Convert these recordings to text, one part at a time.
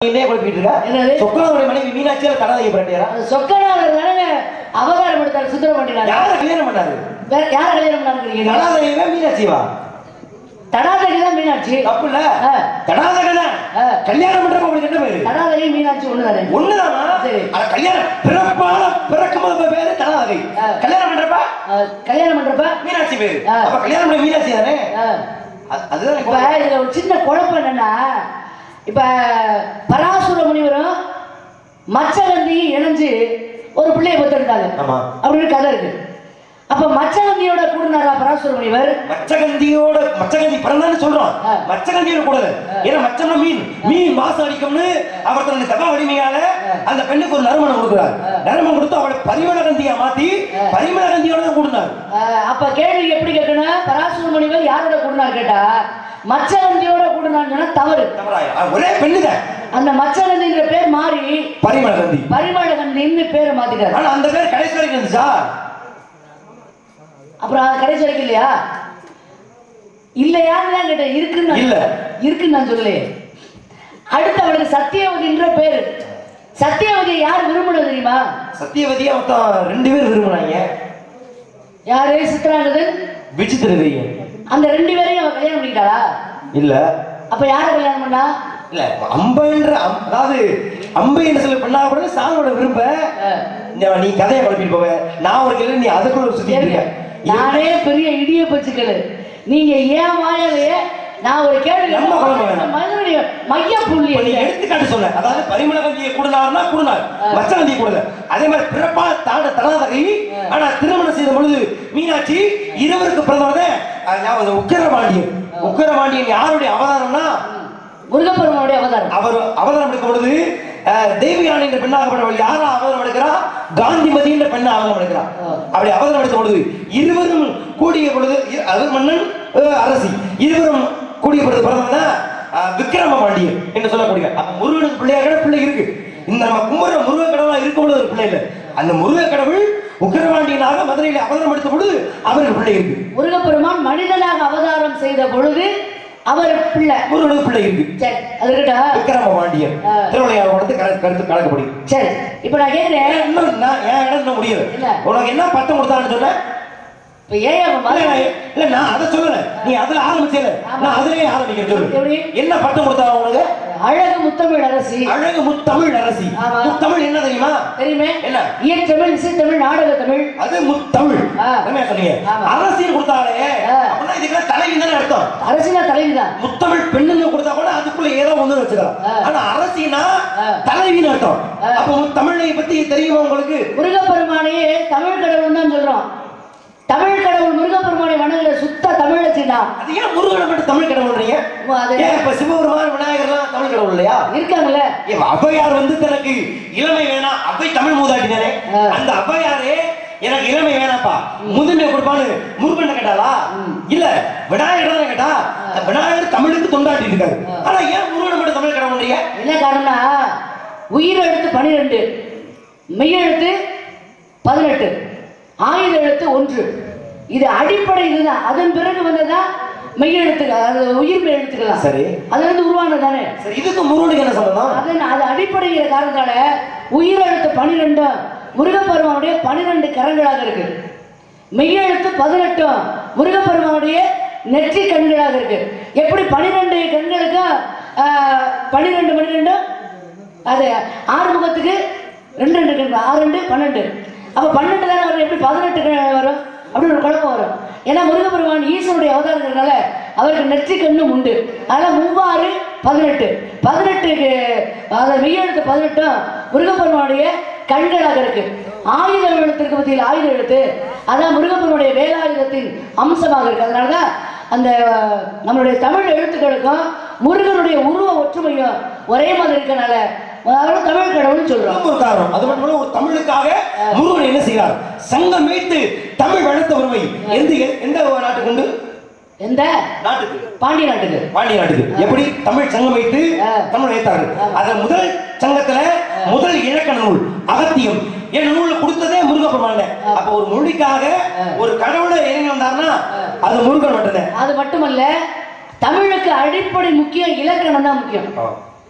இதே குழப்பிட்டு இருக்க என்னது? சொக்கனாவுடைய மனைவி மீனாட்சியால தடாதையை பிறட்டியாரா அந்த சொக்கனாவர் தானே அவதாரம் எடுத்தார் சுந்தரபாண்டியனார் யார கல்யாணம் பண்ணாரு வேற யார கல்யாணம் பண்ணாருக்கிறீங்க தடாதையவே மீனாட்சிவா தடாதகி தான் மீனாட்சி தப்பு இல்ல ஆ. தடாதகை தான் ஆ. கல்யாணம் பண்றப்ப உங்களுக்கு என்ன பேரு தடாதகி மீனாட்சி ஒண்ணுதானே ஒண்ணுதானா சரி. அட கல்யாணம் பிறப்பால பிறக்கும் போது பேரு தடாதகை ஆ. கல்யாணம் பண்றப்ப அஹ், கல்யாணம் பண்றப்ப மீனாட்சி பேரு ஆ. அப்ப கல்யாணம் பண்ண மீனாட்சி தானே அஹ், அது- அதுதான் இப்ப இப்ப இதுல ஒரு சின்ன குழப்பம் என்னன்னா இப்ப பராசுர முனிவரும் மச்சகந்தியும் இணைஞ்சு ஒரு பிள்ளைய பெற்றெடுத்தாங்க ஆமா. அப்படின்னு கதை இருக்கு அப்ப மச்சகந்தியோட கூடுனாரா பராசுர முனிவர் மச்சகந்தியோட மச்சகந்தி பிறந்தான்னு சொல்றோம் ஆ. மச்சகந்தியோட கூடாது ஏன்னா மச்சம்னா மீன் மீன் வாசம் அடிக்கும்னு அவர் தன்னுடைய தபா வலிமையால அந்த பெண்ணுக்கு ஒரு நறுமணம் கொடுக்குறாரு நறுமணம் கொடுத்து அவளை பரிமளகந்தியா மாத்தி பரிமளகந்தியோட கூடுனார் அஹ், அப்ப கேள்வி எப்படி கேட்கணும் பராசுர முனிவர் யாரோட கூடுனார் கேட்டா மச்சகந்தியோட கூடுனான்னு சொன்னா தவறு தவறாயா? ஆ, ஒரே பெண்ணுதான் அந்த மச்சகந்திங்கிற பேர் மாறி பரிமளகந்தி பரிமளகந்தின்னு பேரை மாத்திட்டாரு ஆனா அந்த பேர் கடைசி வரைக்கும் இருந்துச்சா அப்புறம் அது கடைசி வரைக்கும் இல்லையா இல்லையான்னு தான் கேட்டேன் இருக்குன்னு நான் இல்ல. இருக்குன்னு நான் சொல்லலையே அடுத்து அவளுக்கு சத்தியவதின்ற பேரு சத்தியவதி யார் விரும்பினது தெரியுமா சத்தியவதியா மொத்தம் ரெண்டு பேர் விரும்புனாங்க யாரு சித்ராங்கதன் விசித்திரவதிய அந்த ரெண்டு பேரையும் அவ கல்யாணம் பண்ணிக்கிட்டாளா இல்ல அப்ப யார கல்யாணம் பண்ணா இல்ல அம்பைன்ற அம்- அதாவது அம்பை என்று சொல்ல பெண்ணா கூட சாலோட விரும்ப இந்த நீ கதையை குழப்பிட்டு போவ நான் ஒரு கேள்வி நீ அதுக்குள்ள சுத்திட்டு இருங்க. இருக்க நானே பெரிய இடிய பச்சுக்கள் நீங்க ஏன் வாயாலேயே நான் ஒரு கேள்வி நம்ம குழம்பு வேணாம். மதுரைய மைய புள்ளி இப்ப நீ எங்க? எடுத்துக்காட்டு சொன்ன அதாவது பரிமளகந்தியை கூடுனார்னா கூடுனார் மச்சகந்தியை கூடல அதே மாதிரி பிறப்பா தாண்ட தடாதகை ஆனா திருமணம் செய்த பொழுது மீனாட்சி இருவருக்கு பிறந்தவனே உக்கிரபாண்டியன் உக்கிரபாண்டியன் யாருடைய அவதாரம்னா முருகப்பெருமானுடைய அவதாரம் அவர் அவதாரம் எடுக்கும் பொழுது அஹ், தேவியானி என்ற பெண்ணாகப்பட்டவள் யாரா அவதாரம் எடுக்கிறா காந்திமதி என்ற பெண்ணா அவதாரம் எடுக்கிறா அப்படி அவதாரம் எடுத்த பொழுது இருவரும் கூடிய பொழுது இ- அது மன்னன் அஹ், அரசி இருவரும் கூடிய பொழுது பிறந்தவங்க விக்ரம பாண்டியன் என்று சொல்லக்கூடிய அப்ப முருகனுக்கு பிள்ளையாக பிள்ளை இருக்கு இந்த நம்ம கும்புற முருக கடவுளா இருக்கும் பொழுது ஒரு பிள்ளை இல்லை அந்த முருக கடவுள் உக்கிரபாண்டியனாக மதுரையில அவதாரம் எடுத்த பொழுது அவருக்கு பிள்ளை இருக்கு முருகப்பெருமான் மனிதனாக அவதாரம் செய்த பொழுது அவர் பிள்ளை முருகனுக்கு பிள்ளை இருக்கு சரி அது இருக்கட்டும் விக்ரம பாண்டியன் ஆ. திருவிளையாடு வந்து கருத்து கணக்குப்படி சரி இப்ப நான் கேக்குறேன் இன்னும் நான் என் இடம் இன்னும் முடியல இல்ல. உனக்கு என்ன பட்டம் கொடுத்தான்னு சொன்ன இப்ப ஏன் அவன் இல்ல, மதுரை- நான் இல்ல நான் அதை சொல்லல நீ அதுல ஆரம்பிச்சல ஆமா. நான் அதுலயே ஆரம்பிக்கிறேன் சொல்லு எப்படி? என்ன பட்டம் கொடுத்தா உனக்கு அழகு முத்தமிழ் அரசி அழகு முத்தமிழ் அரசி ஆமா. முத்தமிழ் என்ன தெரியுமா தெரியுமே என்ன? இயற்றமிழ் இசைத்தமிழ் நாடக தமிழ் அது முத்தமிழ் ஆ. என்ன சொன்னீங்க ஆமா. அரசின்னு கொடுத்தாலே ஆ. அப்படின்னா இதுக்கு தலைவி தானே அர்த்தம் அரசினா தலைவிதான் முத்தமிழ் பெண்ணுன்னு கொடுத்தா கூட அதுக்குள்ள ஏதோ ஒண்ணு வச்சுக்கலாம் ஆ. ஆனா அரசினா ஆ. தலைவின்னு அர்த்தம் ஆ. அப்ப முத்தமிழை பத்தி தெரியுமா உங்களுக்கு முருகப்பெருமானையே தமிழ் கடவுள் தான் சொல்றோம் தமிழ் கடவுள் முருகப்பெருமானை வணங்குற சுத்த தமிழ் வச்சுனா அது ஏன் முருகனை மட்டும் தமிழ் கடவுள்றீங்க அது ஏன் இப்ப சிவபெருமான் விநாயகர்லாம் தமிழ் கடவுள் இல்லையா இருக்காங்கல்ல ஏன் ஔவையார் வந்து தனக்கு இளமை வேணாம் அவ்வை தமிழ் மூதாட்டி தானே ஆ. அந்த ஔவையாரே எனக்கு இளமை வேணாப்பா முதுமை கொடுப்பான்னு முருகன் கேட்டாளா இல்ல விநாயகர் தானே கேட்டா அந்த விநாயகர் தமிழுக்கு தொண்டாட்டி இருக்காரு ஆனா ஏன் முருகனை மட்டும் தமிழ் கடவுள்றீங்க என்ன காரணம்னா உயிர் எழுத்து பனிரெண்டு மெய்யெழுத்து பதினெட்டு ஆயுத எழுத்து ஒன்று இது அடிப்படை இதுதான் அதன் பிறகு வந்ததுதான் மெய்யெழுத்துக்கள் அது உயிர் மெய் எழுத்துக்கலாம் சரி. அதுல இருந்து உருவானது தானே சரி இதுக்கு முருகனுக்கு என்ன சம்பந்தம் அது அது அடிப்படைங்கிற காரணத்தால உயிரெழுத்து பனிரெண்டு முருகப்பெருமானுடைய பனிரெண்டு கரங்களாக இருக்கு மெய்யெழுத்து பதினெட்டும் முருகப்பெருமானுடைய நெற்றி கண்களாக இருக்கு எப்படி பனிரெண்டு கண்களுக்கு ஆஹ், பனிரெண்டு பன்னிரெண்டு அது ஆறுமுகத்துக்கு ரெண்டு ரெண்டு கண் ஆறு ரெண்டு பன்னெண்டு அப்ப பன்னெண்டு தானே வரும் எப்படி பதினெட்டு க- வரும் அப்படின்னு ஒரு குழப்பம் வரும் ஏன்னா முருகப்பெருமான் ஈஸ்வருடைய அவதாரங்கிறதுனால அவருக்கு நெற்றி கண்ணும் உண்டு அதனால மூவாறு பதினெட்டு பதினெட்டுக்கு அதாவது மெய்யெழுத்து பதினெட்டும் முருகப்பெருமானுடைய கண்களாக இருக்கு ஆயுத எழுத்திற்கு பத்தியில் ஆயுத எழுத்து அதான் முருகப்பெருமானுடைய வேலாயுதத்தின் அம்சமாக இருக்கு அதனாலதான் அந்த அஹ், நம்மளுடைய தமிழ் எழுத்துக்களுக்கும் முருகனுடைய உருவ ஒற்றுமையும் ஒரே மாதிரி இருக்கனால அதனால தமிழ் கடவுள்னு சொல்றோம் அதுவும் ஒரு காரணம் அது மட்டும் இல்ல, ஒரு தமிழுக்காக முருகன் என்ன செய்கிறார் சங்கம் வைத்து தமிழ் வளர்த்த உரிமை எந்த எந்த நாட்டுக்கு உண்டு எந்த நாட்டுக்கு பாண்டிய நாட்டுக்கு பாண்டிய நாட்டுக்கு எப்படி தமிழ் சங்கம் வைத்து ஆ. தமிழ் வைத்தார்கள் அதுல முதல் சங்கத்துல முதல் இலக்கண நூல் அகத்தியம் என் நூல் கொடுத்ததே முருகப்பெருமான் அப்ப ஒரு மொழிக்காக ஒரு கடவுளை இறங்கி வந்தாருன்னா அது முருகன் மட்டும்தான் அது மட்டுமல்ல தமிழுக்கு அடிப்படை முக்கியம் இலக்கணம் தான் முக்கியம்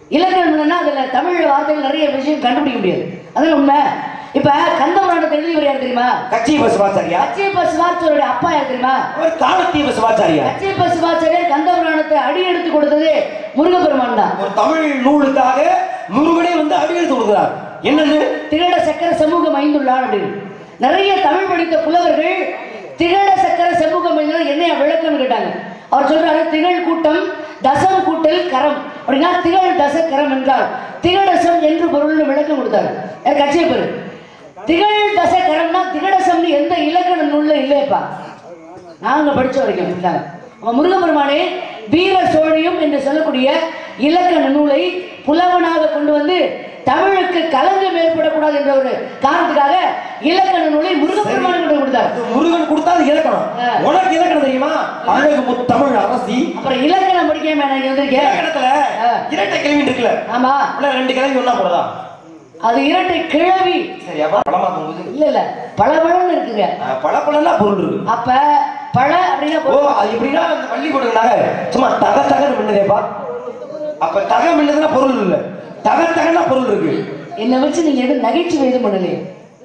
இலக்கணம் என்னன்னா அதுல தமிழ் வார்த்தைகள் நிறைய விஷயம் கண்டுபிடிக்க முடியாது அதான் உண்மை இப்ப கந்தபுராணத்தை எழுதியவர் யார் தெரியுமா கச்சியப்ப சிவாச்சாரியா கச்சியப்ப சிவாச்சாரியோட அப்பா யார் தெரியுமா அவர் காலத்தீப சிவாச்சாரியா கச்சியப்ப சிவாச்சாரியர் கந்தபுராணத்தை அடி எடுத்து கொடுத்தது முருகப்பெருமான் தான் ஒரு தமிழ் நூலுக்காக முருகனே வந்து அடியெடுத்து கொடுக்கிறார் என்னன்னு திகழ சக்கர சமூகம் ஐந்துள்ளார் அப்படின்னு நிறைய தமிழ் படித்த புலவர்கள் திகழ சக்கர சமூகம் ஐந்துள்ளார் என்னைய விளக்கம் கேட்டாங்க அவர் சொல்றாரு திகழ் கூட்டம் தசம் கூட்டல் கரம் அப்படின்னா திகழ் தச கரம் என்றால் திகழசம் என்று பொருள்னு விளக்கம் கொடுத்தாரு யார் கட்சியை பேரு திகழ் தச கரம்னா திகழசம்னு எந்த இலக்கண நூல்ல இல்லையப்பா நாங்க படிச்ச வரைக்கும் இருந்தாங்க அவன் முருகப்பெருமானே வீர சோழியம் என்று சொல்லக்கூடிய இலக்கண நூலை புலவனாக கொண்டு வந்து தமிழுக்கு களங்கம் ஏற்படக்கூடாது என்ற ஒரு காரணத்துக்காக இலக்கண நூலை முருகப்பெருமான் கொண்டு கொடுத்தார் அது முருகன் கொடுத்தா அது இலக்கணம் ஆ. உனக்கு இலக்கணம் தெரியுமா அழகு முத் தமிழ் அரசி அப்புறம் இலக்கணம் படிக்காம நான் இங்க வந்திருக்கேன் இலக்கணத்துல ஆ. இரட்டை கிழவி இருக்குல்ல ஆமா உள்ள ரெண்டு கிழவி ஒண்ணா போறதா அது இரட்டை கிழவி சரி அப்ப பழமாக்கும் போது இல்ல இல்ல பளபளன்னு இருக்குங்க பல பழம்னா பொருள் இருக்கு அப்ப பழ அப்படின்னா ஓ பொருள். அது எப்படின்னா அந்த பள்ளி கொடுக்குறாங்க சும்மா தக தகன்னு மின்னதேப்பா அப்ப தக மின்னதுன்னா பொருள் இல்ல தக தகன்னா பொருள் இருக்கு என்னை வச்சு நீங்க எதுவும் நகைச்சுவை இது பண்ணலையே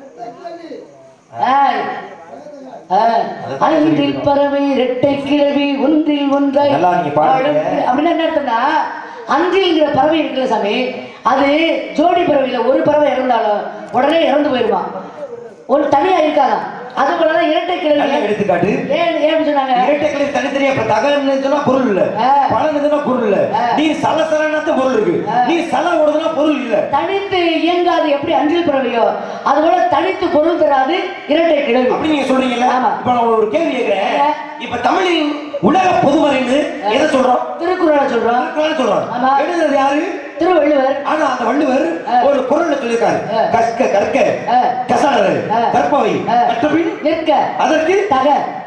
ஆய். ஆ. அன்றில் பறவை இரட்டை கிழவி ஒன்றில் ஒன்றாய் நல்லா நீங்க பாடுங்க. வாழும். அப்படின்னா என்ன அர்த்தம்னா அன்றில்ங்கிற பறவை இருக்குல்ல சாமி அது ஜோடி பறவையில ஒரு பறவை இறந்தாலும் உடனே இறந்து போயிருவான் ஒரு தனியா இருக்காதான் அது போலதான் இரட்டை நல்ல கிழவி எடுத்துக்காட்டு ஏன் ஏன் சொன்னாங்க இரட்டை கிழவி தனித்தனியா இப்ப தகன்னு சொன்னா பொருள் இல்ல ஆ. பழம் சொன்னா பொருள் இல்ல ஆ. நீ சல சலனாத்த பொருள் இருக்கு நீ சல ஓடுதுன்னா பொருள் இல்ல தனித்து இயங்காது எப்படி அன்றில் பறவையோ அது போல தனித்து பொருள் தராது இரட்டை கிழவி அப்படி நீங்க சொல்றீங்கல்ல ஆமா. இப்ப நான் ஒரு கேள்வி கேக்குறேன் ஆ. இப்ப தமிழின் உலக பொதுமறைன்னு எதை சொல்றோம் திருக்குறளை சொல்றோம் திருக்குறள் சொல்றோம் ஆமா. எழுதுறது யாரு திருவள்ளுவர் ஆனா அந்த வள்ளுவர் ஆ. ஒரு குரல்ல சொல்லியிருக்காரு ஆ. கற்க கற்க ஆ. கசாடரு ஆ. கற்பவை ஆ. கற்றபின் நிற்க அதற்கு தக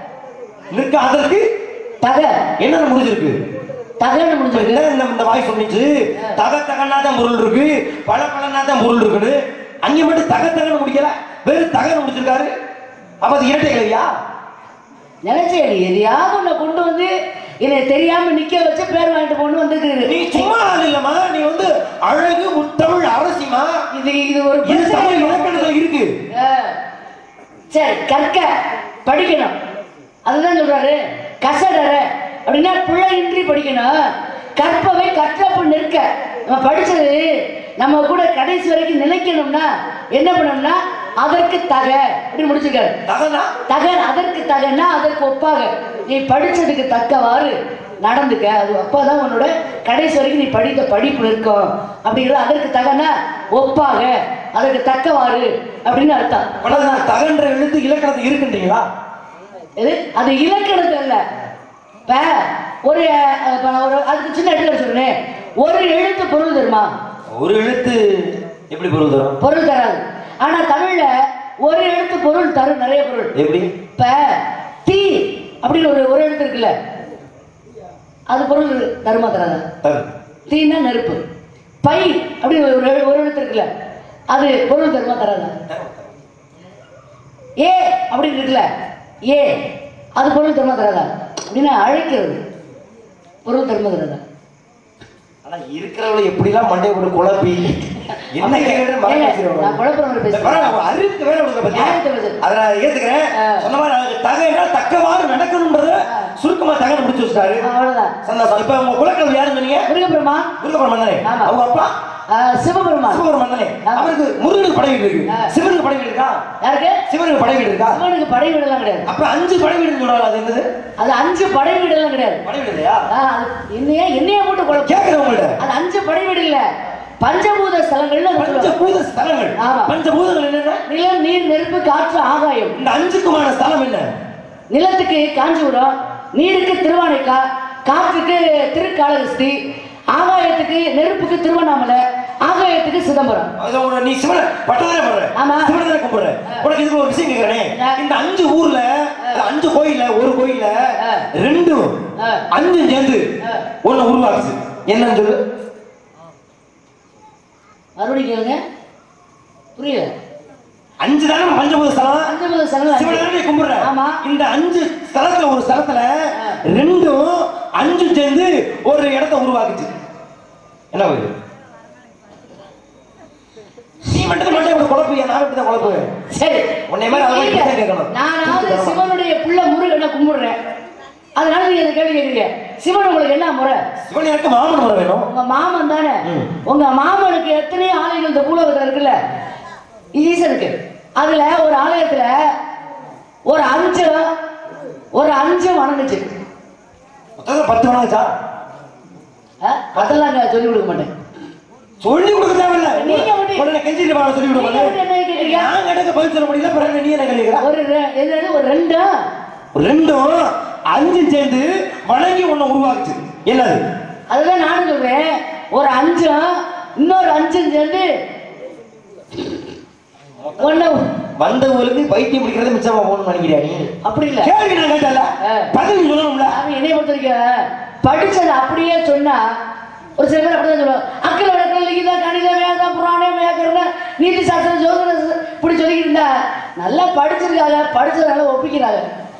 நிற்க அதற்கு தக என்ன முடிஞ்சிருக்கு தகன்னு இப்ப முடிஞ்சிருக்கு என்ன இந்த இந்த வாய் சொன்னிச்சு தக தகன்னா தான் பொருள் இருக்கு பல பலனா தான் பொருள் இருக்குன்னு அங்க மட்டும் தக தகன்னு முடிக்கல வெறும் தகன்னு முடிச்சிருக்காரு அப்ப அது இரட்டை கிழவியா நினைச்சேன் நீ எதையாவது உன்னை கொண்டு வந்து என்னை தெரியாம நிக்க வச்சு பேர் வாங்கிட்டு கொண்டு நீ வந்துருக்குது சும்மா ஆள் இல்லம்மா நீ வந்து அழகு முத்தமிழ் அரசிமா இது இது ஒரு இது பிரச்சனை. தமிழ் இலக்கணத்துல இருக்கு ஆ. சரி கற்க படிக்கணும் அதுதான் சொல்றாரு கசடற அப்படின்னா பிள்ளையின்றி படிக்கணும் கற்பவை கற்றப்பு நிற்க நம்ம படிச்சது நம்ம கூட கடைசி வரைக்கும் நிலைக்கணும்னா என்ன பண்ணணும்னா அதற்கு தக அப்படி முடிச்சிருக்காரு தகனா தகன் அதற்கு தகன்னா அதற்கு ஒப்பாக நீ படிச்சதுக்கு தக்கவாறு நடந்துக்க அது அப்பதான் உன்னோட கடைசி வரைக்கும் நீ படித்த படிப்பு இருக்கும் அப்படிங்கிறது அதற்கு தகனா ஒப்பாக அதற்கு தக்கவாறு அப்படின்னு அர்த்தம் அவ்வளவுதான் தகன்ற எழுத்து இலக்கணத்துல இருக்குன்றீங்களா இது அது இலக்கணத்து இல்ல இப்ப ஒரு அஹ், இப்ப ஒரு அதுக்கு சின்ன இடத்துல சொல்றேன் ஒரு எழுத்து பொருள் தருமா ஒரு எழுத்து எப்படி பொருள் தரும் பொருள் தராது ஆனா தமிழ்ல ஒரு எழுத்து பொருள் தரும் நிறைய பொருள் எப்படி இப்ப தீ அப்படின்னு ஒரு ஒரு எழுத்து இருக்குல்ல அது பொருள் தருமா தராதா தரும். தீன்னா நெருப்பு பை அப்படின்னு ஒரு எழு- ஒரு எழுத்து இருக்குல்ல அது பொருள் தருமா தராதா ஏ அப்படின்னு இருக்குல்ல ஏ அது பொருள் தருமா தராதா அப்படின்னா அழைக்கிறது பொருள் தருமா தராதா ஆனா இருக்கிறவளை எப்படிலாம் மண்டை போட்டு குழப்பி என்ன கேக்குறது மறக்க ஏங்க, வச்சிருவாங்க. நான் குழப்பம் பேசுறேன் பரவாயில்ல, அறிவுக்கு வேலை கொடுக்க பத்தியா? நியாயத்தை பேசு. அதை நான் ஏத்துக்கிறேன். ஆ. சொன்ன மாதிரி அதுக்கு தகைன்னா தக்கவாறு நடக்கணும்ன்றத சுருக்கமா தகவல் முடிச்சு வச்சிட்டாரு. அவ்வளவுதான் சந்தோஷம். இப்ப உங்க குலக்கல்வி யாருன்னு சொன்னீங்க? முருகப்பெருமா முருகப்பெருமான் தானே? ஆமா. அவங்க அப்பா ஆஹ், சிவபெருமான் சிவபெருமான் தானே? ஆமா. அவருக்கு முருகனுக்கு படை வீடு இருக்கு. ஆ. சிவனுக்கு படை வீடு இருக்கா? யாருக்கு சிவனுக்கு படை வீடு இருக்கா? சிவனுக்கு படை வீடெல்லாம் கிடையாது அப்ப அஞ்சு படை வீடுன்னு சொல்றாங்க. அது என்னது? அது அஞ்சு படை வீடெல்லாம் கிடையாது படை வீடு இல்லையா? ஆஹ், அது என்னைய என்னைய போட்டு குழப்பம் கேக்குறேன் உங்கள்ட்ட. அது அஞ்சு படை வீடு இல்ல பஞ்சபூத ஸ்தலங்கள்னு அது சொல்லுவாங்க. பஞ்சபூத ஸ்தலங்கள். ஆமா. பஞ்சபூதங்கள் என்னென்ன? நிலம் நீர் நெருப்பு காற்று ஆகாயம் இந்த அஞ்சுக்குமான ஸ்தலம் என்ன நிலத்துக்கு காஞ்சிபுரம் நீருக்கு திருவானைக்கா காற்றுக்கு திருக்காளஹஸ்தி ஆகாயத்துக்கு நெருப்புக்கு திருவண்ணாமலை ஆகாயத்துக்கு சிதம்பரம் அது உன- நீ சிவனை பட்டதானே பண்ற ஆமா. சிவனை தானே கும்பிடுற உனக்கு இதுல ஒரு விஷயம் கேக்குறேனே ஆ. இந்த அஞ்சு ஊர்ல அஞ்சு கோயில்ல ஒரு கோயில்ல ஆ. ரெண்டும் ஆ. அஞ்சும் சேர்ந்து ஆ. ஒண்ணு உருவாக்குச்சு என்னன்னு சொல்லு மறுபடியும் கேளுங்க புரியல அஞ்சு தானே பஞ்சபூத ஸ்தலம் பஞ்சபூத ஸ்தலம் சிவனை அஞ்சு. தானே நீ கும்பிடுற ஆமா. இந்த அஞ்சு ஸ்தலத்துல ஒரு ஸ்தலத்துல ஆ. ரெண்டும் அஞ்சும் சேர்ந்து ஒரு இடத்த உருவாக்குச்சு என்ன கோயில் குழப்பு நான் எப்படி தான் குழப்புவேன் சரி உன்னை மாதிரி அதை மாதிரி கேள்வி கேட்கணும். நானாவது சிவனுடைய புள்ள முருகனை கும்பிடுறேன் அதனால நீங்க இந்த கேள்வி கேட்குறீங்க சிவன் உங்களுக்கு என்ன முறை சிவன் எனக்கு மாமன் வர வேணும் உங்க மாமன் தானே ம். உங்க மாமனுக்கு எத்தனையோ ஆலயங்கள் இந்த பூலோகத்துல இருக்குல்ல ஈசனுக்கு அதுல ஒரு ஆலயத்துல ஒரு அஞ்சு ஒரு அஞ்சு வணங்குச்சு மொத்தத்துல பத்து வணங்குச்சா ஆ? அதெல்லாம் நான் சொல்லி கொடுக்க மாட்டேன் சொல்லி கொடுக்க தேவையில்ல நீங்க மட்டும் உடனே கெஞ்சிட்டு வாங்க சொல்லி கொடுக்க நீங்க மட்டும் என்ன கேக்குறீங்க? நான் கிடக்க பதில் சொல்ல முடியல பிறகு நீ என்ன கேட்கிறா ஒரு ரெ- எது எது? ஒரு ரெண்டு ரெண்டும் அஞ்சும் சேர்ந்து வணங்கி உன்னை உருவாக்குச்சு என்னது அதுதான் நானும் சொல்றேன் ஒரு அஞ்சும் இன்னொரு அஞ்சும் சேர்ந்து ஒண்ணு வந்தவங்களுக்கு பைத்தியம் பிடிக்கிறது மிச்சமா போகணும்னு நினைக்கிறியா நீ அப்படி இல்ல கேள்வி நான் கேட்டல ஆ. பதில் சொல்லணும்ல அவன் என்னைய பொறுத்த வரைக்கும் படிச்சதை அப்படியே சொன்னா ஒரு சில பேர் அப்படிதான் சொல்லுவாங்க அக்கல் வழக்கில் லிகிதா கணிதம் வேதம் புராணம் வியாக்கரணம் நீதி சாஸ்திரம் ஜோதிட இப்படி சொல்லிக்கிட்டு இருந்தா நல்லா படிச்சிருக்காங்க படிச்சதால ஒப்பிக்கிறாங்க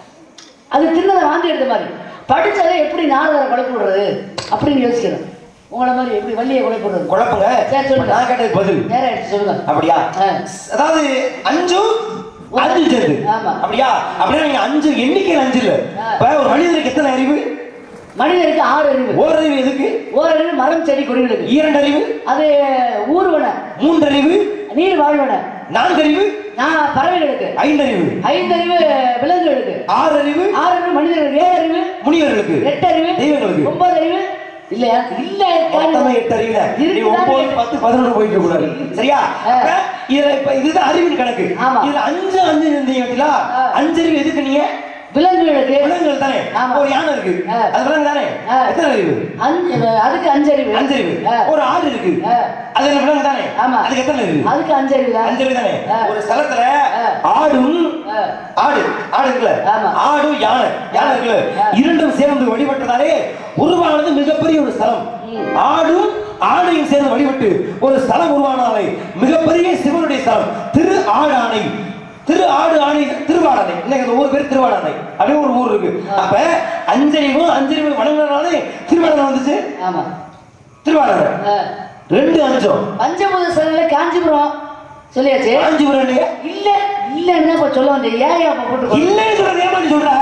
அது தின்னதை வாந்தி எடுத்த மாதிரி படிச்சதை எப்படி நாரதரை குழப்பி விடுறது அப்படின்னு யோசிக்கணும் உங்களை மாதிரி எப்படி வள்ளியை குழப்பி விடுறது குழப்பங்க சரி, சொல்லுங்க. நான் கேட்டது பதில் நேரம் ஆயிடுச்சு சொல்லுங்க அப்படியா ஆ. அதாவது அஞ்சும் அஞ்சு சேர்ந்து ஆமா. அப்படியா அப்படியே நீங்க அஞ்சு எண்ணிக்கையில் அஞ்சு இல்ல ஆ. இப்ப ஒரு மனிதனுக்கு எத்தனை அறிவு மனிதனுக்கு ஆறு அறிவு ஓரறிவு எதுக்கு ஓரறிவு மரம் செடி கொடிகளுக்கு இரண்டு அறிவு அது ஊர்வன மூன்றறிவு நீர் வாழ்வன நான்கறிவு நான் பறவைகளுக்கு ஐந்தறிவு ஐந்தறிவு விலங்குகளுக்கு ஆறு அறிவு ஆறு அறிவு மனிதர்களுக்கு ஏழு அறிவு முனிவர்களுக்கு எட்டு அறிவு தெய்வங்களுக்கு. ஒன்பது அறிவு இல்லையா இல்ல மொத்தமே எட்டு அறிவுல நீ இருக்குதானே ஒன்பது கேட்டேன். பத்து பதினொன்று போயிட்டு இருக்க கூடாது சரியா ஆ. அப்ப இதுல இப்ப இதுதான் அறிவின் கணக்கு ஆமா. இதுல அஞ்சு அஞ்சு இருந்தீங்க பாத்தீங்களா ஆ. அஞ்சு அறிவு எதுக்கு நீங்க விலங்குகளுக்கு விலங்குகள் தானே ஆமா. ஒரு யானை இருக்கு ஆ. அது விலங்கு தானே ஆ. எத்தனை அறிவு அஞ்சு அதுக்கு அஞ்சு அறிவு அஞ்சு அறிவு ஆ. ஒரு ஆடு இருக்கு ஆ. அது என்ன விலங்கு தானே ஆமா அதுக்கு எத்தனை அறிவு அதுக்கு அஞ்சு அறிவு தான் அஞ்சு அறிவு தானே ஆ. ஒரு ஸ்தலத்துல ஆ. ஆடும் ஆ. ஆடு ஆடு இருக்குல்ல ஆமா. ஆடும் யானை யானை இருக்குல்ல ஆ. இரண்டும் சேர்ந்து வழிபட்டதாலே உருவானது மிகப்பெரிய ஒரு ஸ்தலம் ஆடும் ஆணையும் சேர்ந்து வழிபட்டு ஒரு ஸ்தலம் உருவானாலே மிகப்பெரிய சிவனுடைய ஸ்தலம் திரு ஆடானை திரு ஆடு ஆணை திருவாடானை இன்னைக்கு அந்த ஊர் பேர் திருவாடானை அப்படியே ஒரு ஊர் இருக்கு அப்ப அஞ்சறிவும் அஞ்சறிவு வணங்கினாலே திருவாடானை வந்துச்சு ஆமா திருவாடானை ஆ. ரெண்டு அஞ்சம் பஞ்சபூத ஸ்தலத்துல காஞ்சிபுரம் சொல்லியாச்சு காஞ்சிபுரம் இல்லையா இல்ல இல்லன்னா இப்ப சொல்ல வந்தேன் ஏன் அப்ப போட்டு இல்லைன்னு சொல்றது ஏமாத்தி சொல்ற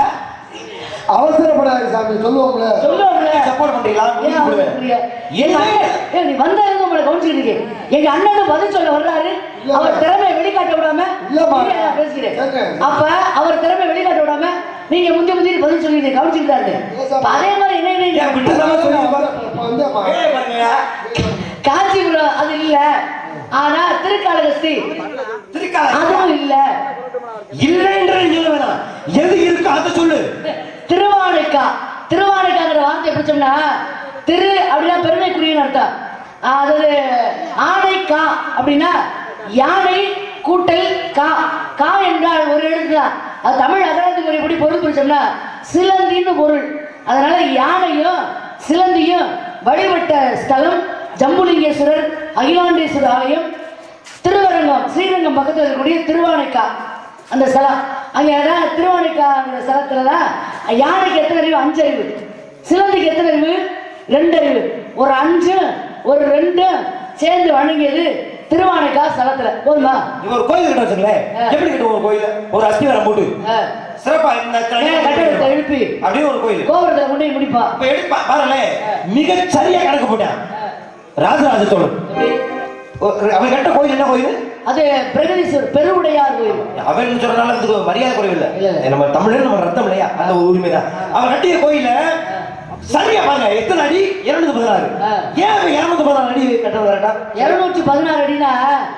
அவசரப்படாது சாமி சொல்லுவோம்ல சொல்லுவோம்ல சப்போர்ட் பண்றீங்களா ஏன் அவரு இப்படியா? எங்க அண்ணன், ஏய், நீ வந்தா இருந்து உங்களை கவனிச்சுட்டு இருக்கேன். எங்க அண்ணனும் பதில் சொல்ல வர்றாரு இல்ல, அவர் திறமையை வெளிக்காட்ட விடாம இல்லம்மா. இரு, நான் பேசுகிறேன் கேட்கிறேன். அப்ப அவர் திறமை வெளிக்காட்ட விடாம நீங்க முந்தி முந்தி பதில் சொல்லிட்டு கவனிச்சுட்டு தான் இருந்தேன். இப்ப அதே மாதிரி என்ன ஏன் என்ன விட்டுதாம சொல்லி பாரு. இப்ப வந்து அப்ப ஏய் பாருங்க காஞ்சிபுரம் அது இல்ல ஆனா திருக்காளகஸ்தி திருக்கால அதுவும் இல்ல இல்லைன்ற சொல்ல வேணாம் எது இருக்கு அதை சொல்லு திருவானைக்கா திருவானைக்காங்கிற வார்த்தை எப்படி சொன்னா திரு அப்படின்னா பெருமைக்குரியன்னு அர்த்தம் அதாவது ஆனைக்கா அப்படின்னா யானை கூட்டல் கா கா என்றால் ஒரு எழுத்து தான் அது தமிழ் அகராதி முறைப்படி பொருள் பிடிச்சோம்னா சிலந்தின்னு பொருள் அதனால யானையும் சிலந்தியும் வழிபட்ட ஸ்தலம் ஜம்புலிங்கேஸ்வரர் அகிலாண்டேஸ்வரர் ஆலயம் திருவரங்கம் ஸ்ரீரங்கம் பக்கத்தில் இருக்கக்கூடிய திருவானைக்கா அந்த ஸ்தலம் அங்க அதான் திருவானைக்காங்கிற ஸ்தலத்துல தான் யானைக்கு எத்தனை அறிவு அஞ்சு அறிவு சிலந்திக்கு எத்தனை அறிவு ரெண்டு அறிவு ஒரு அஞ்சு ஒரு ரெண்டு சேர்ந்து வணங்கியது திருவானைக்கா ஸ்தலத்துல போதுமா இவ ஒரு கோயில் கட்ட வச்சுங்களேன் ஆ. எப்படி கட்டுவோம் ஒரு கோயில் ஒரு அஸ்திவாரம் போட்டு ஆ. சிறப்பா இந்த மேல கட்டடத்தை எழுப்பி அப்படியே ஒரு கோயில் கோபுரத்தை கொண்டு போய் முடிப்பா இப்ப எடுத்து பா- பாருங்களேன் மிக சரியா கணக்கு போட்டான் ராஜராஜ சோழன் எப்படி? ஒரு- அவன் கட்ட கோயில் என்ன கோயில் அது பிரகதீஸ்வரர் பெருவுடையார் கோயில் அவன் சொல்றதுனால இதுக்கு மரியாதை குறைவில்லை இல்ல, இல்ல. நம்ம தமிழ் நம்ம ரத்தம் இல்லையா அந்த ஒரு உரிமை தான் அவன் கட்டிய கோயில சரியா பாருங்க எத்தனை அடி இருநூத்தி பதினாறு ஆ. ஏன் அவன் இருநூத்தி பதினாறு அடி கட்டுறது கரெக்டா இருநூற்றி பதினாறு அடினா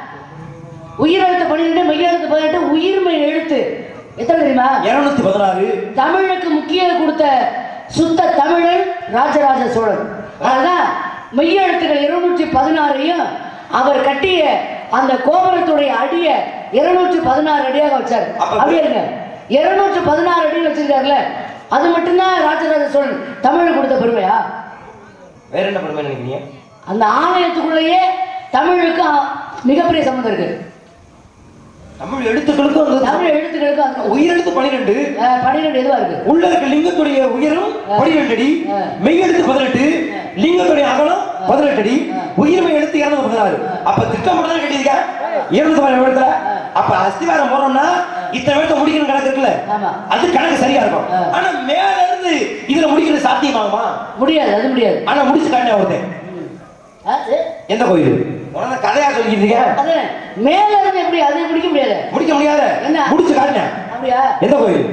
உயிரெழுத்து பன்னிரெண்டு மெய்யெழுத்து பதினெட்டு உயிர்மை எழுத்து எத்தனை தெரியுமா இருநூத்தி பதினாறு தமிழுக்கு முக்கியம் கொடுத்த சுத்த தமிழன் ராஜராஜ சோழன் அதுதான் மெய்யெழுத்துக்கள் இருநூற்றி பதினாறையும் அவர் கட்டிய அந்த கோபுரத்துடைய அடிய இருநூற்றி பதினாறு அடியாக வச்சார் அப்ப- அப்படியே இருங்க இருநூற்றி பதினாறு அடி வச்சிருக்காருல்ல அது மட்டும்தான் ராஜராஜ சோழன் தமிழுக்கு கொடுத்த பெருமையா வேற என்ன பண்ணுமே நினைக்கிறீங்க அந்த ஆலயத்துக்குள்ளேயே தமிழுக்கு அ- மிகப்பெரிய சம்மந்தம் இருக்கு தமிழ் எழுத்துக்களுக்கும் அந்த தமிழ் எழுத்துக்களுக்கு அந்த உயிரெழுத்து பனிரெண்டு அஹ், பன்னிரெண்டு எதுவா இருக்கு உள்ள இருக்க லிங்கத்துடைய உயரம் பனிரெண்டு அடி ஆ. மெய்யெழுத்து பதினெட்டு லிங்கத்துடைய அகலம் பதினெட்டு அடி உயிர்மை எடுத்து இருநூத்தி பதினாறு அப்ப திட்டம் மட்டும் தான் கட்டியிருக்க இருநூத்தி பதினாறு இடத்துல அப்ப அஸ்திவாரம் போறோம்னா இத்தனை இடத்த முடிக்கணும் கணக்கு இருக்குல்ல ஆமா. அது கணக்கு சரியா இருக்கும் ஆ. ஆனா மேல இருந்து இதுல முடிக்கிறது சாத்தியமாகுமா முடியாது அது முடியாது ஆனா முடிச்சு காட்டினா ஒருத்தன் ஆ, சரி. எந்த கோயில் உடனே கதையா சொல்லிக்கிட்டு இருக்க அது மேல இருந்து எப்படி அது முடிக்க முடியாது முடிக்க முடியாத என்ன? முடிச்சு காட்டினேன் அப்படியா எந்த கோயில்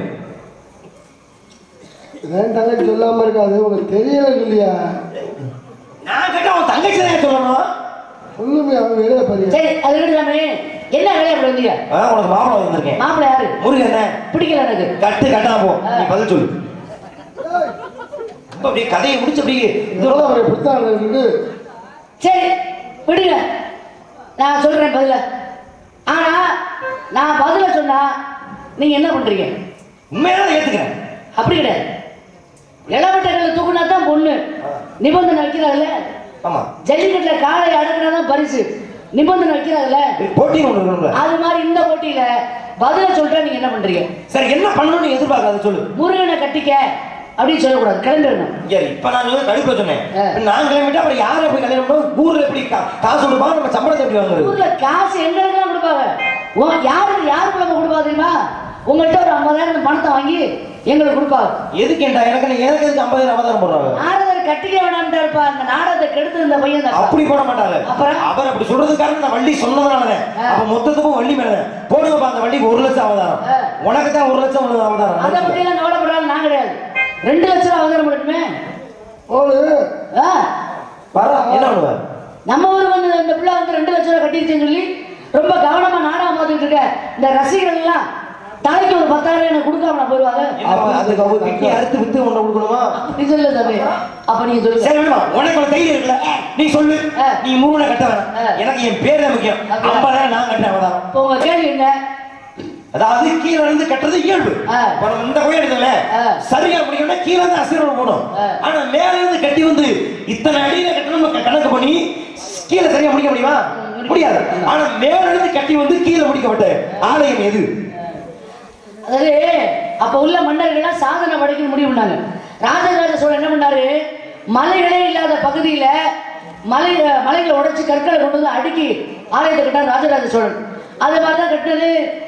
என் தங்கச்சி சொல்லாம இருக்காது உனக்கு தெரியல இல்லையா நான் கேட்டா உன் தங்கச்சி தான் சொல்லணும் சொல்லுமே அவன் வெளியே பாரு சரி அது இருக்கலாமே என்ன வேலையா அப்படி வந்தீங்க ஆ, உனக்கு மாப்பிள வந்திருக்கேன் மாப்பிள்ளை யாரு முருகன் பிடிக்கல எனக்கு கட்டு கட்டா போ நீ பதில் சொல்லு ரொம்ப அப்படியே கதையை முடிச்சு அப்படியே இதோட அவரை புத்தாண்டு இருக்கு சரி விடுங்க நான் சொல்றேன் பதில ஆனா நான் பதில சொன்னா நீங்க என்ன பண்றீங்க உண்மையான ஏத்துக்கிறேன் அப்படி கிடையாது இளவட்டங்களை தூக்குனா தான் பொண்ணு நிபந்தனை வைக்கிறாங்கல்ல ஆமா ஜல்லிக்கட்டுல காளை அடக்குனா தான் பரிசு நிபந்தனை வைக்கிறாங்கல்ல போட்டி ஒண்ணு இருக்கணும்ல அது மாதிரி இந்த போட்டியில பதில சொல்லிட்டா நீங்க என்ன பண்றீங்க சரி என்ன பண்ணணும்னு எதிர்பார்க்காத சொல்லு முருகனை கட்டிக்க அப்படின்னு சொல்லக்கூடாது கிளம்பிடணும் இங்க இப்ப நான் வந்து தடுப்பு சொன்னேன் ஆ. இப்ப நான் கிளம்பிட்டா அப்புறம் யாரை போய் கல்யாணம் பண்ணணும் ஊர்ல எப்படி கா- காசு கொடுப்பா நம்ம சம்பளத்தை எப்படி வாங்குறது ஊர்ல காசு எங்களுக்கு தான் கொடுப்பாங்க உன் யாருக்கு யாருக்கு நம்ம கொடுப்பா தெரியுமா உங்கள்கிட்ட ஒரு ஐம்பதாயிரம் பணத்தை வாங்கி எங்களுக்கு கொடுப்பாங்க எதுக்குண்டா எனக்கு எனக்கு எதுக்கு ஐம்பதாயிரம் ஐம்பதாயிரம் போடுறாங்க நாரதர் கட்டிக்க வேணாம்ட்டாருப்பா அந்த நாடகத்தை கெடுத்து இந்த பையன் தான் அப்படி போட மாட்டாங்க அப்புறம்? அவர் அப்படி சொல்றது காரணம் நான் வள்ளி சொன்னதுனாலதான் ஆ. அப்ப மொத்தத்துக்கும் வள்ளி மேலதான் போடுங்கப்பா அந்த வள்ளிக்கு ஒரு லட்சம் அவதாரம் ஆ. உனக்கு தான் ஒரு லட்சம் உனக்கு அதை அவதாரம் பத்தி எல்லாம் கவலைப்படுறாங்க நான் கிடையாது ரெண்டு லட்சம் ரூபா அவதாரம் பண்ணணுமே ஓடு ஆ, வர என்ன பண்ணுவ நம்ம ஊர் வந்து இந்த பிள்ளை வந்து ரெண்டு லட்சம் ரூபா கட்டிருச்சுன்னு சொல்லி ரொம்ப கவனமா நாடகம் பார்த்துட்டு இருக்க இந்த ரசிகர்கள் எல்லாம் தலைக்கு ஒரு பத்தாயிரம் எனக்கு கொடுக்காம நான் போயிருவாங்க என்ன அதுக்கு அவங்க கிட்டி அறுத்து வித்து உன்னை கொடுக்கணுமா அப்படி சொல்லு தம்பி அப்ப நீங்க சொல்லுங்க சரி விடுமா உனக்கு ஒரு தைரியம் இருக்குல்ல நீ சொல்லு ஆ. நீ மூணு கட்ட வேணாம் ஆ. எனக்கு என் பேர் தான் முக்கியம் அப்படியா? ஐம்பதாயிரம் நான் கட்டேன் அவதாரம் இப்போ உங்க கேள்வி என்ன அதாவது கீழே இருந்து கட்டுறது இயல்பு ஆ. இப்ப நம்ம இந்த கோயில் எடுக்கல ஆ. சரியா முடிக்கணும்னா கீழே இருந்து அசிரம் போடும் ஆ. ஆனா மேல இருந்து கட்டி வந்து இத்தனை அடியில கட்டணும் நம்ம கணக்கு பண்ணி கீழே சரியா முடிக்க முடியுமா முடியாது ஆனா மேல இருந்து கட்டி வந்து கீழே முடிக்கப்பட்ட ஆலயம் எது அதாவது அப்ப உள்ள மன்னர்கள்லாம் சாதனை படைக்க முடிவு பண்ணாங்க ராஜராஜ சோழன் என்ன பண்ணாரு மலைகளே இல்லாத பகுதியில மலை மலைகளை உடைச்சு கற்களை கொண்டு வந்து அடுக்கி ஆலயத்தை கட்டார் ராஜராஜ சோழன் அது மாதிரி தான் கட்டினது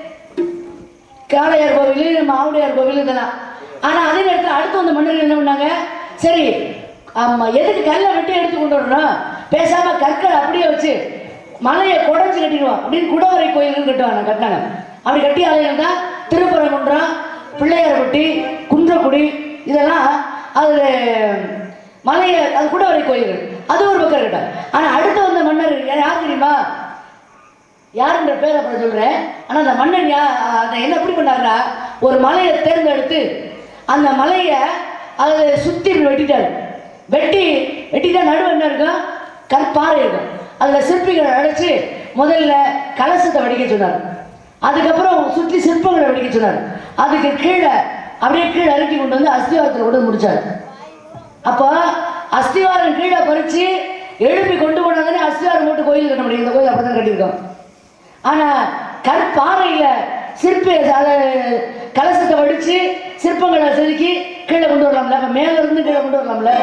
காளையார் கோவில் நம்ம ஆவுடையார் கோவில் இதெல்லாம் ஆனா அதே நேரத்தில் அடுத்து வந்த மன்னர்கள் என்ன பண்ணாங்க சரி ஆமா எதுக்கு கல்லை வெட்டி எடுத்து கொண்டு வரணும் பேசாம கற்கள் அப்படியே வச்சு மலையை குடைஞ்சு கட்டிடுவோம் அப்படின்னு குடவரை கோயில்னு கட்டுவாங்க கட்டினாங்க அப்படி கட்டிய ஆலயம் தான் திருப்பரங்குன்றம் பிள்ளையார்பட்டி குன்றக்குடி இதெல்லாம் அது மலையை அது குடவரை கோயில்கள் அது ஒரு பக்கம் இருக்கட்டும் ஆனா அடுத்து வந்த மன்னர் யார் தெரியுமா யாருன்ற பேரை அப்புறம் சொல்றேன் ஆனா அந்த மன்னன் யா அந்த என்ன எப்படி பண்ணாருன்னா ஒரு மலையை தேர்ந்தெடுத்து அந்த மலையை அதை சுத்தி இப்படி வெட்டிட்டாரு வெட்டி வெட்டிட்டா நடுவு என்ன இருக்கும் கற்பாறை இருக்கும் அதுல சிற்பிகளை அழைச்சு முதல்ல கலசத்தை வடிக்க சொன்னார் அதுக்கப்புறம் சுற்றி சிற்பங்களை வடிக்க சொன்னார் அதுக்கு கீழே அப்படியே கீழே இறக்கி கொண்டு வந்து அஸ்திவாரத்தில் கொண்டு வந்து முடிச்சார் அப்போ அஸ்திவாரம் கீழே பறிச்சு எழுப்பி கொண்டு போனாதானே அஸ்திவாரம் போட்டு கோயில் கட்ட முடியும் இந்த கோயில் அப்படிதான் கட்டியிருக்கோம் ஆனா கற்பாறையில சிற்பி அதை கலசத்தை வடிச்சு சிற்பங்களை செதுக்கி கீழே கொண்டு வரலாம்ல அப்ப மேல இருந்து கீழே கொண்டு வரலாம்ல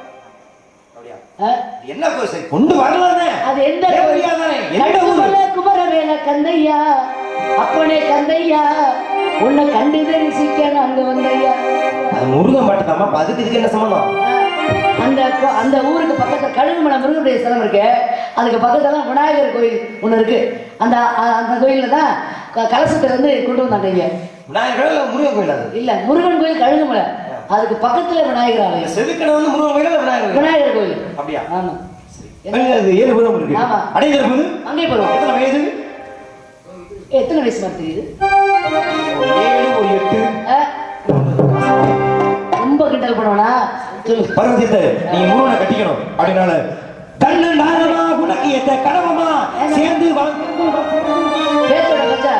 ஆ? என்ன கோயில் சரி, கொண்டு வரலானே அது எந்த தேவையா தானே? எந்த ஊரு கட்டுமல குமரவேல கந்தையா அப்பனே கந்தையா உன்னை கண்டு தரிசிக்க நாங்க வந்தையா அது முருகன் பாட்டுதாம்மா அப்ப அதுக்கு இதுக்கு என்ன சம்பந்தம் அந்த கோ- அந்த ஊருக்கு பக்கத்துல கழுகுமலை முருகனுடைய ஸ்தலம் இருக்கு அதுக்கு பக்கத்துல விநாயகர் கோயில் ஒண்ணு இருக்கு அந்த அ- அந்த கோயில்ல தான் க- கலசத்துல இருந்து கொண்டு வந்தாங்க இங்க விநாயகர் இல்ல முருகன் கோயில் அது இல்ல முருகன் கோயில் கழுகுமலை அதுக்கு பக்கத்துல விநாயகர் ஆலயம் செதுக்கண வந்து முருகன் கோயில் இல்ல விநாயகர் கோயில் விநாயகர் கோயில் அப்படியா ஆமா அது ஏழு பூதம் இருக்கு ஆமா. அடைந்த போது அங்கே போறோம் எத்தனை வயது எத்தனை வயசு மாதிரி தெரியுது ஒரு ஏழு ஒரு எட்டு ஆ? ரொம்ப கிண்டல் பண்ணுவனா சொல்லு பருவத்தை நீ முருகனை கட்டிக்கணும் அப்படின்னால தன்னு நாரமா உனக்கு எத்த கடவமா சேர்ந்து பேச்சோட பச்சா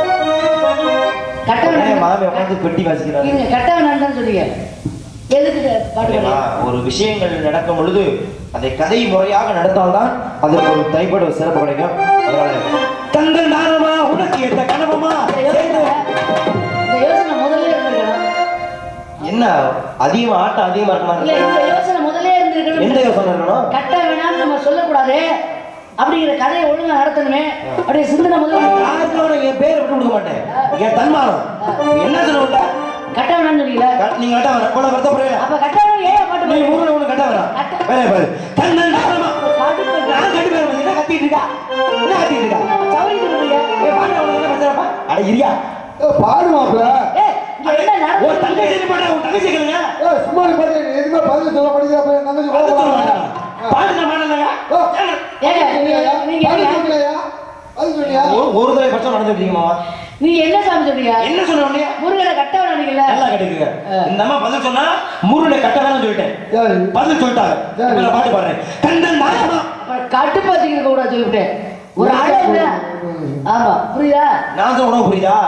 கட்டவன் மாமி உட்காந்து பெட்டி வாசிக்கிறாரு இருங்க கட்டவன் தான் சொன்னீங்க எதுக்கு பாட்டு இல்லைம்மா, பாடுறீங்க? ஒரு விஷயங்கள் நடக்கும் பொழுது அதை கதை முறையாக நடந்தால்தான் அதற்கு ஒரு தனிப்பட்ட ஒரு சிறப்பு கிடைக்கும் அதனால தங்கள் நாரமா உனக்கு எத்த கனவமா இந்த சேர்ந்து யோசனை இந்த யோசனை முதல்ல இருந்திருக்கணும் என்ன அதிகமா ஆட்டம் அதிகமா இல்ல இருக்கணும் இந்த யோசனை முதல்ல இருந்து இருக்கணும் எந்த யோசனை இருக்கணும் கட்ட வேணாம்னு நம்ம சொல்லக்கூடாது அப்படிங்கிற கதையை ஒழுங்கா நடத்தணுமே அப்படியே சிந்தனை முதல்ல யாருக்கும் நான் என் பேரை விட்டு கொடுக்க மாட்டேன் என் தன்மானம் என்ன சொல்ல விட்டா கட்ட வேணாம்னு சொன்னீங்களா நீங்க கட்ட வேணாம் போன வருத்தப்படுறேன் அப்ப கட்ட வேணாம் ஏன் பாட்டு நீ பாடுறீங்க? ஊர்ல ஒண்ணு கட்ட வேணாம் வேற பாரு கண்ணன் நாமமா. பாட்டு பாடுறீங்க. நான் கட்டி பேர் என்ன கத்திட்டு இருக்கா என்ன கத்திட்டு இருக்கா சவுரி சொல்றீங்க. ஏய் பாட்டு அவனுக்கு என்ன பிரச்சனைப்பா அட இரியா ஏ, பாடு மாப்பிள ஏய், இங்க என்ன ஒரு நடக்குது? தங்கச்சி நீ பாட்டு உன் தங்கச்சி கேளுங்க ஏ சும்மா நீ பாரு எதுவுமே பதில் சொல்ல மாட்டேங்கிற அப்புறம் தங்கச்சி பாட்டு கோவம் சொல்ல வராதா? மாட்டேன். பாட்டு நான் மாட்டேன்லங்க. ஏங்க, சொல்லியா? நீங்க பதில் என்ன- சொல்லியா? பதில் சொல்லியா? ஒரு ஒரு தடவை பட்சம் நடந்துட்டீங்க மாமா நீங்க என்ன சாமி சொல்றீங்க என்ன சொன்ன உடனே முருகனை கட்ட வேணாம்னீங்கல்ல நல்லா கிடைக்குங்க இந்த அம்மா பதில் சொன்னா முருகனை கட்ட வேணாம்னு சொல்லிட்டேன் சரி. பதில் சொல்லிட்டாங்க சரி. இப்ப நான் பாட்டு பாடுறேன் கண்ணன் நாயமா அப்புறம் கட்டுப்பாத்தி இருக்க கூடாது சொல்லிவிட்டேன் ஒரு அளவுல ஆமா புரியுதா நான் தான் உணவு புரியுதா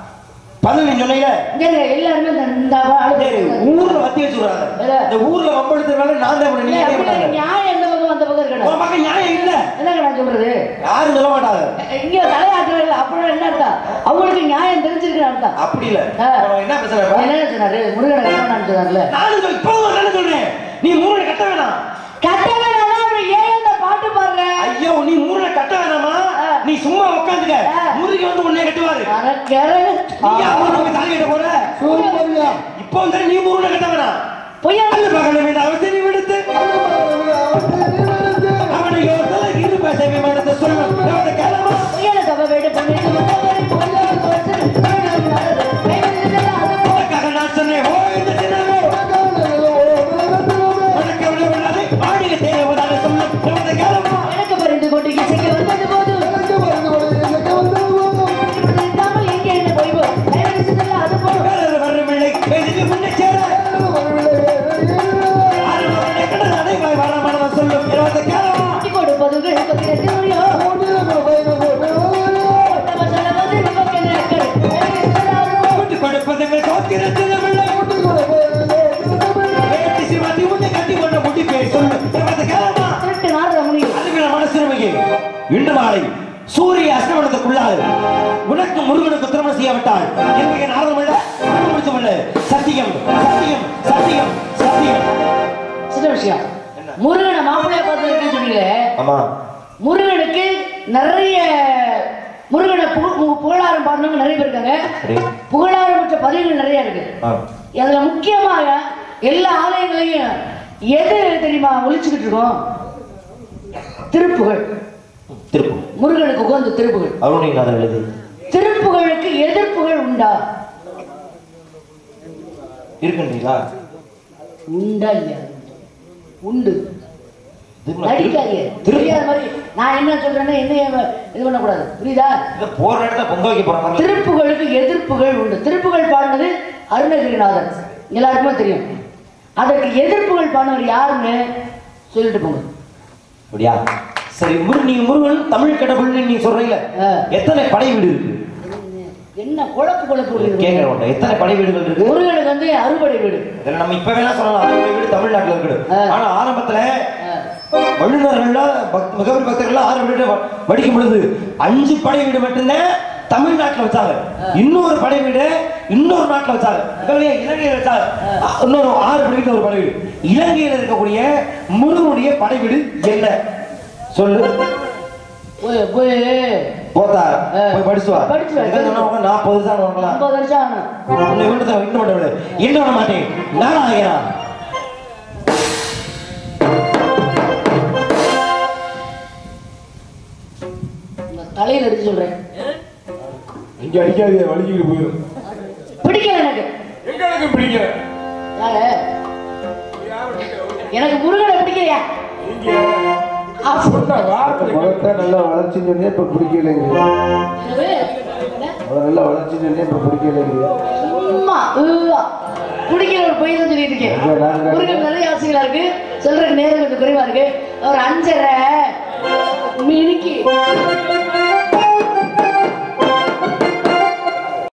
பதில் நீ சொன்னீங்க இங்க இருக்க எல்லாருமே இந்த- இந்த அளவு சரி, ஊர்ல வத்தி வச்சுறாங்க இல்ல. இந்த ஊர்ல வம்பெடுத்தனால நான் தான் பண்ணேன். நீ ஏய், என்ன அப்படி பண்ணாங்க நியாயம் எந்த பக்கம் அந்த பக்கம் இருக்கணும் உன் பக்கம் நியாயம் இல்ல என்னங்க நான் சொல்றது யாரும் சொல்ல மாட்டாங்க இங்க தலையாட்டுறது அப்படின்னா என்ன அர்த்தம் அவங்களுக்கு நியாயம் தெரிஞ்சிருக்கு அர்த்தம் அப்படி இல்ல ஆ. அவன் என்ன பேசுறாரு என்ன சொன்னாரு முருகனை கட்ட வேணாம்னு சொன்னார்ல நானும் சொல்~ இப்போ என்ன சொல்றேன் நீ முருகனை கட்ட வேணாம் கட்ட வேணாம் அப்புறம் ஏன் இந்த பாட்டு பாடுற ஐயோ நீ முருகனை கட்ட வேணாமா ஆ. நீ சும்மா உட்காந்துக்க ஆ. முருகன் வந்து உன்னை கட்டுவாரு அடக்கரு. நீ அவனுக்கு தாலி கட்ட போற சூரி பாருயா. இப்போ வந்து நீ முருகனை கட்ட வேணாம் பொய்யா அல்ல பகல மீது அவசியம் விடுத்து அது பாரு, அவன் நீ நினைச்சு. அவனை யோசனை இரு பேச விமானத்தை சொல்லும் அவனை கிளம்பா பொய்யான சபை வேடு பண்ணிட்டு முன்னவரை பொய்யான தோற்று வேணும் நடந்து. கைவிடுதல் அது போல். உனக்காக நான் சொன்னேன் ஓ இந்த தினமே உனக்கானதோ, உனக்கானதோ. உனக்கு எவ்வளவு உள்ளது ஆடிய தேவையான சொல்லும் அவனை கிளம்பா எனக்கு பரிந்து கொண்டு இசைக்கு வந்தது போது எனக்கு வந்து ஒரு எனக்கு வந்து போதும். இல்லாமல் எங்கே என்ன பொய்வோ கைவிடுதல் அது போல். வேற வரவில்லை எதுக்கு முன்னே சேர எனக்கு வரவில்லை, எனக்கு இல்லை. ஆறுபவனை கடல் அடைவாய் வர மனதை சொல்லும் இருபது கிளம்பா கட்டி கொடுப்பதுகள் பத்திரத்தில் முடியோ மூன்றிலே ஒரு பையன் ஒரு பையன். நம்ம சொல்லும்போது நமக்கு என்ன இருக்கு? கைவிடுதல் அது போல். கூட்டு கொடுப்பதுங்கள் சோத்திரத்தினவில்லை மூன்றில் ஒரு பையன் ஒரு பையன். வேட்டி சிவாத்தி உன்னை கட்டி கொண்ட முடி பேர் சொல்லும் இருபது கிளம்பா திருட்டு நாடுற முடியும் அதுவிட மனசிறுமையே இன்று மாலை சூரிய அஸ்தமனத்துக்குள்ளால் உனக்கு முருகனுக்கு திருமணம் செய்யவிட்டால் என்னுடைய நாதமல்ல முடிச்சமல்ல சத்தியம் சத்தியம் சத்தியம் சத்தியம் சின்ன விஷயம் முருகனை மாப்பிள்ளைய பார்த்து சொன்னீங்களே ஆமா முருகனுக்கு நிறைய முருகனை புகழ் பு- புகழாரம் பாடணுங்க நிறைய பேர் இருக்காங்க சரி புகழாரம் பெற்ற பதிவுகள் நிறைய இருக்கு ஆ. அதுல முக்கியமாக எல்லா ஆலயங்களையும் எது தெரியுமா ஒழிச்சுக்கிட்டு இருக்கோம் திருப்புகழ் திருப்பூர் முருகனுக்கு உகந்த திருப்புகழ் அருணைநாதர் எழுதி திருப்புகழுக்கு எதிர்ப்புகள் உண்டா இருக்கின்றீங்களா உண்டா இல்லையா உண்டு திரும்ப நடிக்காதீங்க திரு- தெரியாத மாதிரி நான் என்ன சொல்றேன்னா என்ன இது பண்ணக்கூடாது புரியுதா இந்த போற இடத்துல பொங்க வைக்க போற மாதிரி திருப்புகளுக்கு எதிர்ப்புகள் உண்டு திருப்புகள் பாடினது அருணகிரிநாதர் எல்லாருக்குமே தெரியும் அதற்கு எதிர்ப்புகள் பாடினவர் யாருன்னு சொல்லிட்டு போங்க அப்படியா சரி முரு நீங்க முருகன் தமிழ் கடவுள்னு நீங்க சொல்றீங்களே ஆ. எத்தனை படை வீடு இருக்கு என்ன குழப்பு குழப்பு விடுறது? கேட்கிறோம் எத்தனை படை வீடுகள் இருக்கு முருகனுக்கு வந்து அறுபடை வீடு இதுல நம்ம இப்ப வேணா சொல்லலாம் அறுபடை வீடு தமிழ்நாட்டுல இருக்குது ஆ. ஆனா ஆரம்பத்துல ஆ. வல்லுநர்கள்லாம் பக்- முகவரி பக்தர்கள் ஆறு வீடு வ- வடிக்கும் பொழுது அஞ்சு படை வீடு மட்டும்தான் தமிழ்நாட்டுல வச்சாங்க இன்னொரு படை வீடு இன்னொரு நாட்டுல வச்சாங்க இவங்க இலங்கையில வச்சாங்க அ, இன்னொரு ஆறு படை வீடு ஒரு படை வீடு இலங்கையில இருக்கக்கூடிய முருகனுடைய படை வீடு என்ன சொல்லு போய் போய் போத்தா ஆ. போய் படிச்சு வா படிச்சு வா. என்ன சொன்னா உனக்கு நாற்பது வருஷம் வாங்கலாம் ஐம்பது வருஷம் ஆகணும் உன்னை விட்டு இன்னும் பண்ண விடு என்ன பண்ண மாட்டேன் நானா ஆகிறேன் உங்க தலையில எடுத்து சொல்றேன் இங்க அடிக்காதீங்க வலிக்கிட்டு போயிடும் பிடிக்கல எனக்கு எங்களுக்கு பிடிக்கல யாரு எனக்கு முருகனை பிடிக்கலையா நீங்க அப்ப- சொன்ன வார்த்தை முகத்தை நல்லா வளர்ச்சின்னு சொன்னே இப்ப பிடிக்கலைங்க என்னது? என்ன? அவன் நல்லா வளர்ச்சின்னு சொன்னே இப்ப பிடிக்கலைங்க சும்மா ஊவா. பிடிக்கிற ஒரு பொய் தான் சொல்லிட்டு இருக்கேன் இல்ல, நாங்க- முருகன் நிறைய ஆசைகளா இருக்கு சொல்றதுக்கு நேரம் கொஞ்சம் குறைவா இருக்கு ஒரு அஞ்சரை மினிக்கு